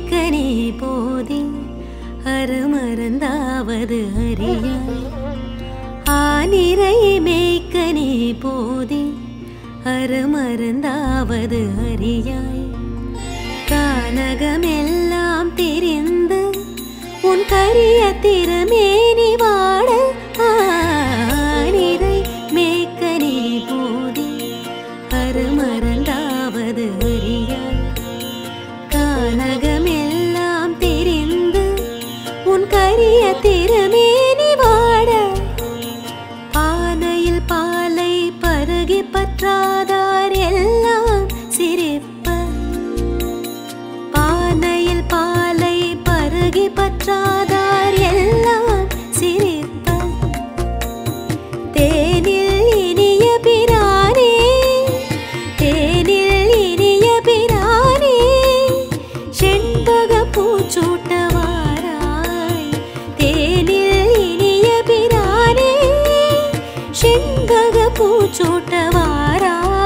மேய்க்கனே போதி அருமருந்தாவது அறியாய் ஆனிரை மேய்க்கனே போதி அருமருந்தாவது அறியாய் கானகமெல்லாம் தெரிந்து உன் கரிய திருமேனி வாட ஆனிரை மேய்க்கனே போதி அருமருந்தாவது அறியாய் கானகமெல்லாம் தெரிந்து உன் கரிய திருமேனி வாட பானையில் பாலை பருகி பற்றாதார் எல்லாம் சிரிப்ப பானையில் பாலை பருகி பற்றாதார் எல்லாம் சிரிப்ப தேனில் இனிய பிரானே தேனில் இனிய பிரானே செண்பக பூச்சூட்டவாராய் தேனில் இனிய பிரானே செண்பக பூச்சூட்டவாராய்